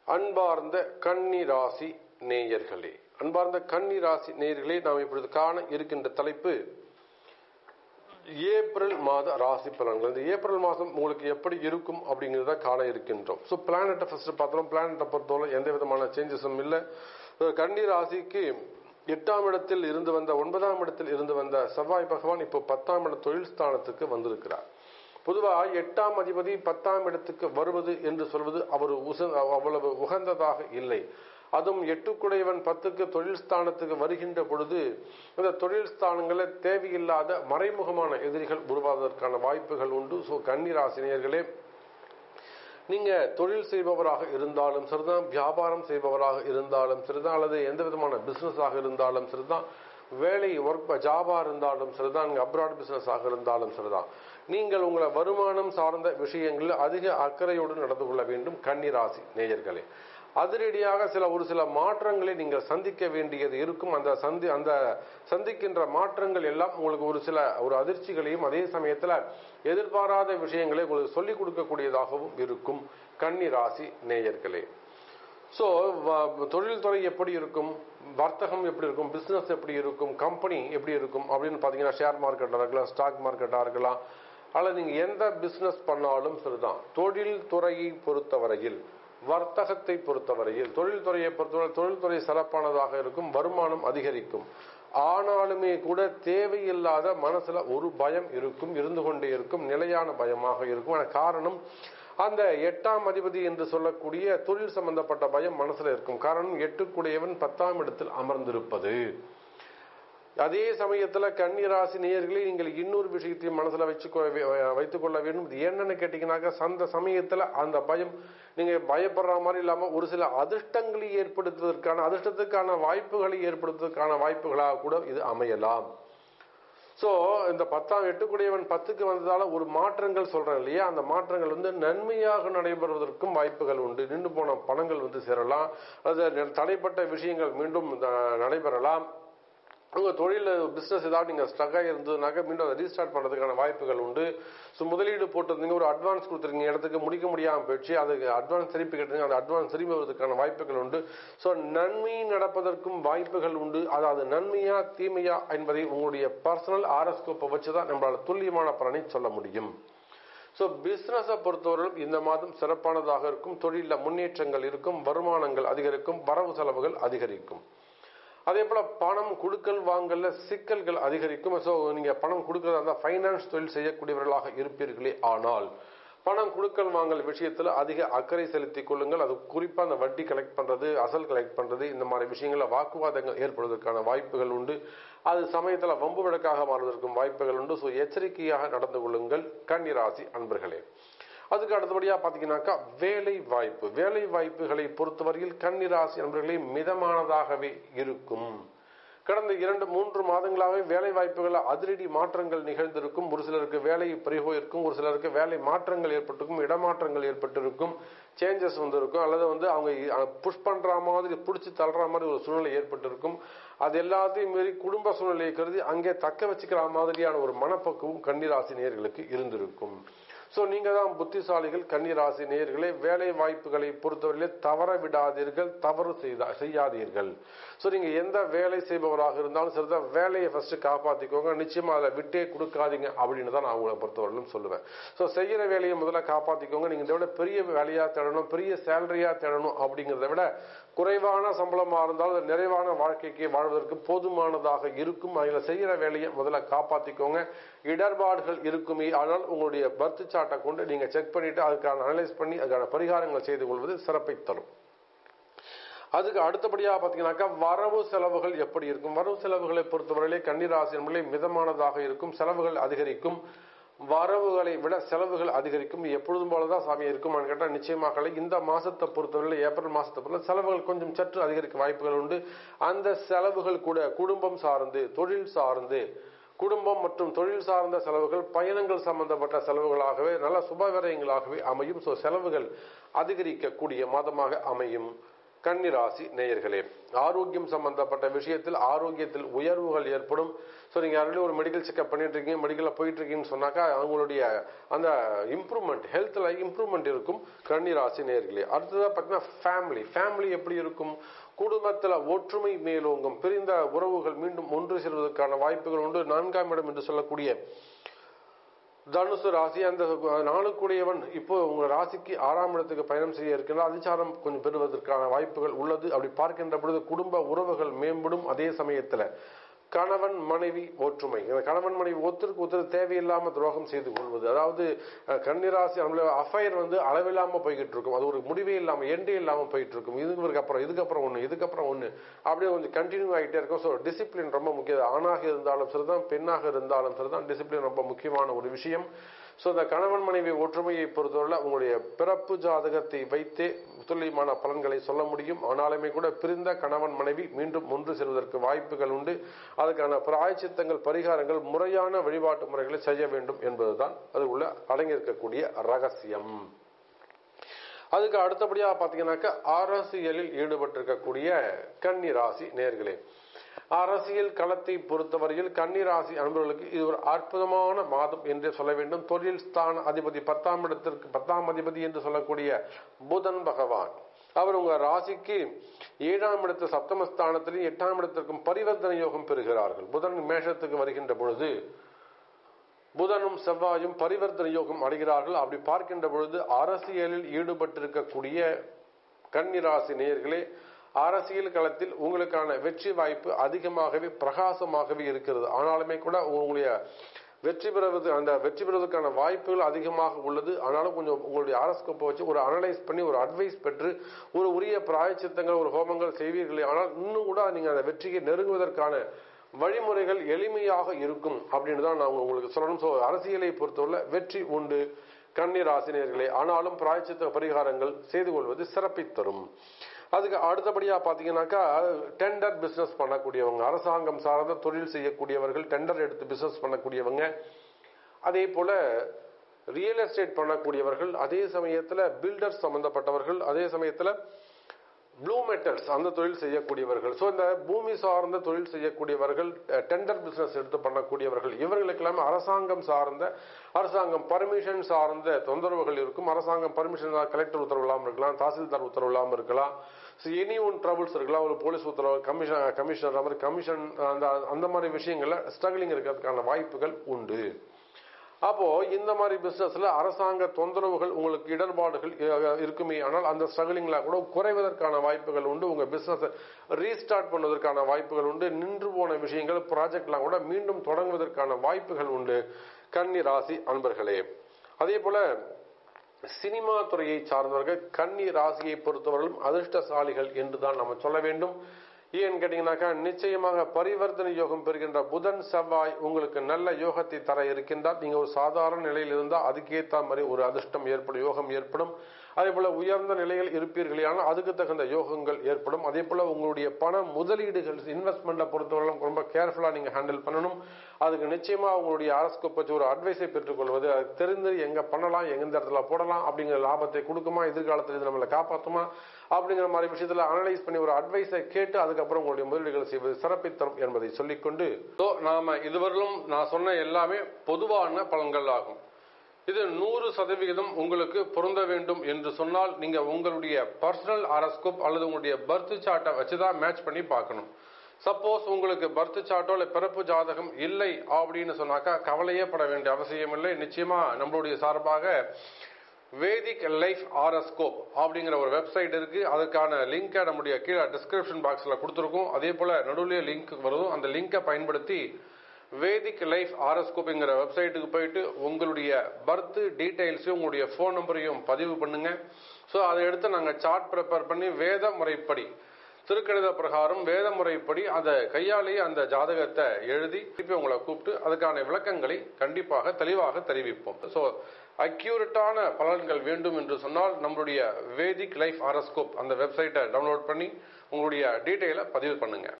அன்பார்ந்த கன்னி ராசி நேயர்களே அன்பார்ந்த கன்னி ராசி நேயர்களே நாம் இப்பொழுது காண இருக்கின்ற தலைப்பு ஏப்ரல் மாத ராசி பலன்கள் இந்த ஏப்ரல் மாதம் உங்களுக்கு எப்படி இருக்கும் அப்படிங்கிறத காண இருக்கின்றோம் ஸோ பிளானட்டை ஃபர்ஸ்ட் பார்த்தோம் பிளானட்டை பொறுத்தவரை எந்த விதமான சேஞ்சஸும் இல்லை கன்னி ராசிக்கு எட்டாம் இடத்தில் இருந்து வந்த ஒன்பதாம் இடத்தில் இருந்து வந்த செவ்வாய் பகவான் இப்போ பத்தாம் இட தொழில் ஸ்தானத்துக்கு வந்திருக்கிறார் பொதுவாக எட்டாம் அதிபதி பத்தாம் இடத்துக்கு வருவது என்று சொல்வது அவர் அவ்வளவு உகந்ததாக இல்லை அதுவும் எட்டுக்குடையவன் பத்துக்கு தொழில் ஸ்தானத்துக்கு வருகின்ற பொழுது இந்த தொழில் ஸ்தானங்களில் தேவையில்லாத மறைமுகமான எதிரிகள் உருவாவதற்கான வாய்ப்புகள் உண்டு ஸோ கன்னிராசினியர்களே நீங்க தொழில் செய்பவராக இருந்தாலும் சரிதான் வியாபாரம் செய்பவராக இருந்தாலும் சரிதான் அல்லது எந்த விதமான பிசினஸாக இருந்தாலும் சரிதான் வேலை ஒர்க் ஜாபா இருந்தாலும் சரிதான் அப்ராட் பிசினஸ் ஆக இருந்தாலும் சரிதான் நீங்கள் உங்களை வருமானம் சார்ந்த விஷயங்களில் அதிக அக்கறையோடு நடந்து கொள்ள வேண்டும் கன்னிராசி நேயர்களே அதிரடியாக சில ஒரு சில மாற்றங்களை நீங்கள் சந்திக்க வேண்டியது இருக்கும் அந்த சந்தி அந்த சந்திக்கின்ற மாற்றங்கள் எல்லாம் உங்களுக்கு ஒரு சில ஒரு அதிர்ச்சிகளையும் அதே சமயத்தில் எதிர்பாராத விஷயங்களை உங்களுக்கு சொல்லிக் கொடுக்கக்கூடியதாகவும் இருக்கும் கன்னி ராசி நேயர்களே ஸோ தொழில்துறை எப்படி இருக்கும் வர்த்தகம் எப்படி இருக்கும் பிஸ்னஸ் எப்படி இருக்கும் கம்பெனி எப்படி இருக்கும் அப்படின்னு பார்த்தீங்கன்னா ஷேர் மார்க்கெட்டாக இருக்கலாம் ஸ்டாக் மார்க்கெட்டாக இருக்கலாம் அல்லது நீங்கள் எந்த பிஸ்னஸ் பண்ணாலும் சரிதான் தொழில் துறையை பொறுத்தவரையில் வர்த்தகத்தை பொறுத்தவரையில் தொழில்துறையை பொறுத்தவரை தொழில்துறை சிறப்பானதாக இருக்கும் வருமானம் அதிகரிக்கும் ஆனாலுமே கூட தேவையில்லாத மனசுல ஒரு பயம் இருக்கும் இருந்து கொண்டே இருக்கும் நிலையான பயமாக இருக்கும் காரணம் அந்த எட்டாம் அதிபதி என்று சொல்லக்கூடிய தொழில் சம்பந்தப்பட்ட பயம் மனசுல இருக்கும் காரணம் எட்டுக்குடையவன் பத்தாம் இடத்தில் அமர்ந்திருப்பது அதே சமயத்துல கன்னிராசி நேயர்களே நீங்கள் இன்னொரு விஷயத்தையும் மனசுல வச்சு வைத்துக் கொள்ள வேண்டும் இது என்னன்னு கேட்டீங்கன்னாக்க அந்த சமயத்துல அந்த பயம் நீங்க பயப்படுற மாதிரி இல்லாம ஒரு சில அதிர்ஷ்டங்களை ஏற்படுத்துவதற்கான அதிர்ஷ்டத்துக்கான வாய்ப்புகளை ஏற்படுத்துவதற்கான வாய்ப்புகளாக கூட இது அமையலாம் ஸோ இந்த பத்தாம் எட்டுக்குடையவன் பத்துக்கு வந்ததால ஒரு மாற்றங்கள் சொல்றேன் இல்லையா அந்த மாற்றங்கள் வந்து நன்மையாக நடைபெறுவதற்கும் வாய்ப்புகள் உண்டு நின்று போன பணங்கள் வந்து சேரலாம் அது தடைப்பட்ட விஷயங்கள் மீண்டும் நடைபெறலாம் உங்கள் தொழில் பிஸ்னஸ் ஏதாவது நீங்கள் ஸ்ட்ரக்காக இருந்ததுனாக்க மீண்டும் அதை ரீஸ்டார்ட் பண்ணுறதுக்கான வாய்ப்புகள் உண்டு ஸோ முதலீடு போட்டிருந்தீங்க ஒரு அட்வான்ஸ் கொடுத்துருக்கீங்க இடத்துக்கு முடிக்க முடியாமல் போயிடுச்சு அதுக்கு அட்வான்ஸ் திருப்பி கேட்டுங்க அந்த அட்வான்ஸ் திரும்பி வருவதற்கான வாய்ப்புகள் உண்டு ஸோ நன்மை நடப்பதற்கும் வாய்ப்புகள் உண்டு அதாவது நன்மையா தீமையா என்பதை உங்களுடைய பர்சனல் ஆரஸ்கோப்பை வச்சு தான் நம்மளால் துல்லியமான பலனை சொல்ல முடியும் ஸோ பிஸ்னஸை பொறுத்தவரைக்கும் இந்த மாதம் சிறப்பானதாக இருக்கும் தொழிலில் முன்னேற்றங்கள் இருக்கும் வருமானங்கள் அதிகரிக்கும் வரவு செலவுகள் அதிகரிக்கும் அதே போல பணம் கொடுக்கல் வாங்கல சிக்கல்கள் அதிகரிக்கும் ஸோ நீங்க பணம் கொடுக்கறதா இருந்தால் ஃபைனான்ஸ் தொழில் செய்யக்கூடியவர்களாக இருப்பீர்களே ஆனால் பணம் கொடுக்கல் வாங்கல் விஷயத்துல அதிக அக்கறை செலுத்திக் கொள்ளுங்கள் அது குறிப்பா அந்த வட்டி கலெக்ட் பண்றது அசல் கலெக்ட் பண்றது இந்த மாதிரி விஷயங்கள வாக்குவாதங்கள் ஏற்படுவதற்கான வாய்ப்புகள் உண்டு அது சமயத்துல வம்பு வழக்காக மாறுவதற்கும் வாய்ப்புகள் உண்டு ஸோ எச்சரிக்கையாக நடந்து கொள்ளுங்கள் கன்னிராசி அன்பர்களே அதுக்கு அடுத்தபடியா பாத்தீங்கன்னாக்கா வேலை வாய்ப்பு வேலை வாய்ப்புகளை பொறுத்தவரையில் கன்னிராசி நண்பர்களே மிதமானதாகவே இருக்கும் கடந்த இரண்டு மூன்று மாதங்களாகவே வேலை வாய்ப்புகள் அதிரடி மாற்றங்கள் நிகழ்ந்திருக்கும் ஒரு சிலருக்கு வேலை பறிபோயிருக்கும் ஒரு சிலருக்கு வேலை மாற்றங்கள் ஏற்பட்டிருக்கும் இடமாற்றங்கள் ஏற்பட்டிருக்கும் சேஞ்சஸ் வந்திருக்கும் அல்லது வந்து அவங்க புஷ் பண்ற மாதிரி பிடிச்சி தள்ளுற மாதிரி ஒரு சூழ்நிலை ஏற்பட்டிருக்கும் அது எல்லாத்தையும் மீறி குடும்ப சூழ்நிலையை கருதி அங்கே தக்க வச்சுக்கிற மாதிரியான ஒரு மனப்பக்குவம் கன்னிராசி நேர்களுக்கு இருந்திருக்கும் ஸோ நீங்க தான் புத்திசாலிகள் கன்னிராசி நேயர்களே வேலை வாய்ப்புகளை பொறுத்தவரையிலே தவற விடாதீர்கள் தவறு செய்தா செய்யாதீர்கள் ஸோ நீங்க எந்த வேலை செய்பவராக இருந்தாலும் சரிதான் வேலையை ஃபர்ஸ்ட் காப்பாத்திக்கோங்க நிச்சயமா அதை விட்டே கொடுக்காதீங்க அப்படின்னு தான் நான் உங்களை பொறுத்தவரையிலும் சொல்லுவேன் ஸோ செய்யற வேலையை முதல்ல காப்பாத்திக்கோங்க நீங்க இதை விட பெரிய வேலையா தேடணும் பெரிய சேலரியா தேடணும் அப்படிங்கிறத விட குறைவான சம்பளமா இருந்தாலும் நிறைவான வாழ்க்கைக்கு வாழ்வதற்கு போதுமானதாக இருக்கும் அதில் செய்யற வேலையை முதல்ல காப்பாத்திக்கோங்க இடர்பாடுகள் இருக்குமே ஆனால் உங்களுடைய பர்த் சார்ட்டை கொண்டு நீங்க செக் பண்ணிட்டு அதுக்கான அனலைஸ் பண்ணி அதுக்கான பரிகாரங்கள் செய்து கொள்வது சிறப்பை தரும் அதுக்கு அடுத்தபடியாக பார்த்தீங்கன்னாக்கா வரவு செலவுகள் எப்படி இருக்கும் வரவு செலவுகளை பொறுத்தவரையிலே கன்னிராசி என்பதை மிதமானதாக இருக்கும் செலவுகள் அதிகரிக்கும் வரவுகளை விட செலவுகள் அதிகரிக்கும் எப்பொழுதும் போலதான் சாமி இருக்கும் கேட்டால் நிச்சயமாக இந்த மாசத்தை பொறுத்தவரை ஏப்ரல் மாசத்தை பொறுத்த செலவுகள் கொஞ்சம் சற்று அதிகரிக்க வாய்ப்புகள் உண்டு அந்த செலவுகள் கூட குடும்பம் சார்ந்து தொழில் சார்ந்து குடும்பம் மற்றும் தொழில் சார்ந்த செலவுகள் பயணங்கள் சம்பந்தப்பட்ட செலவுகளாகவே நல்ல சுபவிரயங்களாகவே அமையும் ஸோ செலவுகள் அதிகரிக்கக்கூடிய மாதமாக அமையும் கன்னிராசி நேயர்களே ஆரோக்கியம் சம்பந்தப்பட்ட விஷயத்தில் ஆரோக்கியத்தில் உயர்வுகள் ஏற்படும் ஸோ நீங்கள் யாரும் ஒரு மெடிக்கல் செக்அப் பண்ணிட்டு இருக்கீங்க மெடிக்கலில் போயிட்டு இருக்கீங்கன்னு சொன்னாக்கா அவங்களுடைய அந்த இம்ப்ரூவ்மெண்ட் ஹெல்த்தில் இம்ப்ரூவ்மெண்ட் இருக்கும் கன்னிராசி நேயர்களே அடுத்ததாக பார்த்தீங்கன்னா ஃபேமிலி ஃபேமிலி எப்படி இருக்கும் குடும்பத்தில் ஒற்றுமை மேலோங்கும் பிரிந்த உறவுகள் மீண்டும் ஒன்று சேர்வதற்கான வாய்ப்புகள் உண்டு நான்காம் இடம் என்று சொல்லக்கூடிய தனுசு ராசி அந்த நாளுக்குடையவன் இப்போ உங்க ராசிக்கு ஆறாம் இடத்துக்கு பயணம் செய்ய இருக்கின்ற அதிசாரம் கொஞ்சம் பெறுவதற்கான வாய்ப்புகள் உள்ளது அப்படி பார்க்கின்ற பொழுது குடும்ப உறவுகள் மேம்படும் அதே சமயத்துல கணவன் மனைவி ஒற்றுமை இந்த கணவன் மனைவி ஒருத்தருக்கு ஒருத்தர் தேவையில்லாம துரோகம் செய்து கொள்வது அதாவது அஹ், கன்னிராசி அஃபயர் வந்து அளவில்லாம போய்கிட்டு இருக்கும் அது ஒரு முடிவே இல்லாம எண்டே இல்லாம போயிட்டு இருக்கும் இதுக்கு அப்புறம் இதுக்கப்புறம் ஒண்ணு இதுக்கப்புறம் ஒண்ணு அப்படியே கொஞ்சம் கண்டினியூ ஆகிட்டே இருக்கும் ஸோ டிசிப்ளின் ரொம்ப முக்கியம் ஆணாக இருந்தாலும் சரிதான் பெண்ணாக இருந்தாலும் சரிதான் டிசிப்ளின் ரொம்ப முக்கியமான ஒரு விஷயம் ஸோ இந்த கணவன் மனைவி ஒற்றுமையை பொறுத்தவரை உங்களுடைய பிறப்பு ஜாதகத்தை வைத்தே துல்லியமான பலன்களை சொல்ல முடியும் ஆனாலுமே கூட பிரிந்த கணவன் மனைவி மீண்டும் ஒன்று செல்வதற்கு வாய்ப்புகள் உண்டு அதுக்கான பிராயச்சித்தங்கள் பரிகாரங்கள் முறையான வழிபாட்டு முறைகளை செய்ய வேண்டும் என்பதுதான் அது உள்ள அடங்கியிருக்கக்கூடிய ரகசியம் அதுக்கு அடுத்தபடியாக பார்த்தீங்கன்னாக்கா அரசியலில் ஈடுபட்டிருக்கக்கூடிய கன்னி ராசி நேர்களே அரசியல் களத்தை பொறுத்தவரையில் கன்னிராசி அன்பர்களுக்கு இது ஒரு அற்புதமான மாதம் என்று சொல்ல வேண்டும் தொழில் ஸ்தான அதிபதி பத்தாம் இடத்திற்கு பத்தாம் அதிபதி என்று சொல்லக்கூடிய புதன் பகவான் அவர் உங்க ராசிக்கு ஏழாம் இடத்து சப்தமஸ்தானத்திலும் எட்டாம் இடத்திற்கும் பரிவர்த்தனை யோகம் பெறுகிறார்கள் புதன் மேஷத்துக்கு வருகின்ற பொழுது புதனும் செவ்வாயும் பரிவர்த்தனை யோகம் அடைகிறார்கள் அப்படி பார்க்கின்ற பொழுது அரசியலில் ஈடுபட்டிருக்கக்கூடிய கன்னிராசி நேயர்களே அரசியல் களத்தில் உங்களுக்கான வெற்றி வாய்ப்பு அதிகமாகவே பிரகாசமாகவே இருக்கிறது ஆனாலுமே கூட உங்களுடைய வெற்றி பெறுவது அந்த வெற்றி பெறுவதற்கான வாய்ப்புகள் அதிகமாக உள்ளது ஆனாலும் கொஞ்சம் உங்களுடைய அரஸ்கோப்பை வச்சு ஒரு அனலைஸ் பண்ணி ஒரு அட்வைஸ் பெற்று ஒரு உரிய பிராயச்சித்தங்கள் ஒரு ஹோமங்கள் செய்வீர்களே ஆனால் இன்னும் கூட நீங்க அந்த வெற்றியை நெருங்குவதற்கான வழிமுறைகள் எளிமையாக இருக்கும் அப்படின்னு தான் நான் உங்களுக்கு சொல்லணும் ஸோ அரசியலை பொறுத்தவரை வெற்றி உண்டு கன்னி ராசினியர்களே ஆனாலும் பிராயச்சித்த பரிகாரங்கள் செய்து கொள்வது சிறப்பை தரும் அதுக்கு அடுத்தபடியா பாத்தீங்கன்னாக்கா டெண்டர் பிசினஸ் பண்ணக்கூடியவங்க அரசாங்கம் சார்ந்த தொழில் செய்யக்கூடியவர்கள் டெண்டர் எடுத்து பிசினஸ் பண்ணக்கூடியவங்க அதே போல ரியல் எஸ்டேட் பண்ணக்கூடியவர்கள் அதே சமயத்துல பில்டர்ஸ் சம்பந்தப்பட்டவர்கள் அதே சமயத்துல ப்ளூ மெட்டல்ஸ் அந்த தொழில் செய்யக்கூடியவர்கள் ஸோ இந்த பூமி சார்ந்த தொழில் செய்யக்கூடியவர்கள் டெண்டர் பிசினஸ் எடுத்து பண்ணக்கூடியவர்கள் இவர்களுக்கெல்லாம் அரசாங்கம் சார்ந்த அரசாங்கம் பர்மிஷன் சார்ந்த தொந்தரவுகள் இருக்கும் அரசாங்கம் பர்மிஷன் கலெக்டர் உத்தரவு இல்லாமல் இருக்கலாம் தாசில்தார் உத்தரவு இல்லாமல் இருக்கலாம் ஸோ எனி ஒன் ட்ரபிள்ஸ் இருக்கலாம் ஒரு போலீஸ் உத்தரவு கமிஷன் கமிஷனர் மாதிரி கமிஷன் அந்த அந்த மாதிரி விஷயங்கள்ல ஸ்ட்ரகிளிங் இருக்கிறதுக்கான வாய்ப்புகள் உண்டு அப்போ இந்த மாதிரி பிசினஸ்ல அரசாங்க தொந்தரவுகள் உங்களுக்கு இடர்பாடுகள் இருக்குமே ஆனால் அந்த ஸ்ட்ரகிளிங்ல கூட குறைவதற்கான வாய்ப்புகள் உண்டு உங்க பிசினஸ் ரீஸ்டார்ட் பண்ணுவதற்கான வாய்ப்புகள் உண்டு நின்று போன விஷயங்கள் ப்ராஜெக்ட்லாம் கூட மீண்டும் தொடங்குவதற்கான வாய்ப்புகள் உண்டு கன்னி ராசி அன்பர்களே அதே போல சினிமா துறையை சார்ந்தவர்கள் கன்னி ராசியை பொறுத்தவர்களும் அதிர்ஷ்டசாலிகள் என்றுதான் நம்ம சொல்ல வேண்டும் ஏன்னு கேட்டீங்கன்னாக்கா நிச்சயமாக பரிவர்த்தனை யோகம் பெறுகின்ற புதன் செவ்வாய் உங்களுக்கு நல்ல யோகத்தை தர இருக்கின்றார் நீங்க ஒரு சாதாரண நிலையில் இருந்தால் அதுக்கேற்ற மாதிரி ஒரு அதிர்ஷ்டம் ஏற்படும் யோகம் ஏற்படும் அதே போல உயர்ந்த நிலையில் இருப்பீர்களே ஆனால் அதுக்கு தகுந்த யோகங்கள் ஏற்படும் அதே போல உங்களுடைய பண முதலீடுகள் இன்வெஸ்ட்மெண்ட்டை பொறுத்தவரைக்கும் ரொம்ப கேர்ஃபுல்லா நீங்க ஹேண்டில் பண்ணணும் அதுக்கு நிச்சயமா உங்களுடைய அரசுக்கு பற்றி ஒரு அட்வைஸை பெற்றுக்கொள்வது அது தெரிந்து எங்க பண்ணலாம் எந்த இடத்துல போடலாம் அப்படிங்கிற லாபத்தை கொடுக்குமா எதிர்காலத்தில் இது நம்மளை காப்பாற்றுமா அப்படிங்கிற மாதிரி விஷயத்துல அனலைஸ் பண்ணி ஒரு அட்வைஸை கேட்டு அதுக்கப்புறம் உங்களுடைய முதலீடுகள் செய்வது சிறப்பை தரும் என்பதை சொல்லிக்கொண்டு நாம இதுவரையிலும் நான் சொன்ன எல்லாமே பொதுவான பலன்கள் ஆகும் இது நூறு சதவிகிதம் உங்களுக்கு பொருந்த வேண்டும் என்று சொன்னால் நீங்க உங்களுடைய பர்சனல் அரஸ்கோப் அல்லது உங்களுடைய பர்த் சார்ட்டை வச்சுதான் மேட்ச் பண்ணி பார்க்கணும் சப்போஸ் உங்களுக்கு பர்த் சார்ட்டோ இல்லை பிறப்பு ஜாதகம் இல்லை அப்படின்னு சொன்னாக்கா கவலையே பட வேண்டிய அவசியம் இல்லை நிச்சயமா நம்மளுடைய சார்பாக வேதிக் லைஃப் ஆரஸ்கோப் அப்படிங்கிற ஒரு வெப்சைட் இருக்கு அதுக்கான லிங்கை நம்முடைய கீழே டிஸ்கிரிப்ஷன் பாக்ஸ்ல கொடுத்துருக்கோம் அதே போல நடுவில் லிங்க் வரும் அந்த லிங்கை பயன்படுத்தி வேதிக் லைஃப் ஆரஸ்கோப்புங்கிற வெப்சைட்டுக்கு போயிட்டு உங்களுடைய பர்த் டீடைல்ஸையும் உங்களுடைய ஃபோன் நம்பரையும் பதிவு பண்ணுங்க ஸோ அதை எடுத்து நாங்கள் சார்ட் ப்ரிப்பேர் பண்ணி வேத முறைப்படி திருக்கணித பிரகாரம் வேத முறைப்படி அதை கையாலேயே அந்த ஜாதகத்தை எழுதி திருப்பி உங்களை கூப்பிட்டு அதுக்கான விளக்கங்களை கண்டிப்பாக தெளிவாக தெரிவிப்போம் ஸோ அக்யூரட்டான பலன்கள் வேண்டும் என்று சொன்னால் நம்மளுடைய வேதிக் லைஃப் ஆரஸ்கோப் அந்த வெப்சைட்டை டவுன்லோட் பண்ணி உங்களுடைய டீட்டெயிலை பதிவு பண்ணுங்க